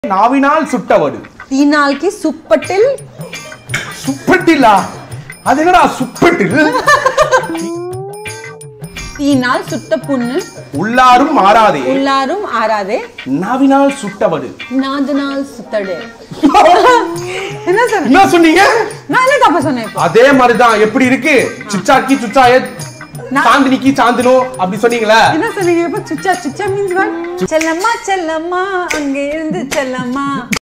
நாவினால் சுட்டவடு தீனால்கி சுப்பட்டில் சுப்பட்டிலா அது என்னடா சுப்பட்டில் தீனால் சுட்ட புண்ணு உள்ளாரும் மாறாதே உள்ளாரும் ஆறாதே நாவினால் சுட்டவடு நாதனால் சுத்தடு என்ன சார் என்ன சொன்னீங்க நான் என்ன தப்பா சொன்னேன் இப்போ? அதே மாதிரிதான் எப்படி இருக்கு சிச்சாக்கி சுச்சாய நான்- சாந்தினிக்கு சாந்தினோ அப்படி சொன்னீங்களா என்ன சொன்னீங்க இப்போ சுச்சா சுச்சா மீன்ஸ் செல்லம்மா செல்லம்மா அங்க இருந்து செல்லம்மா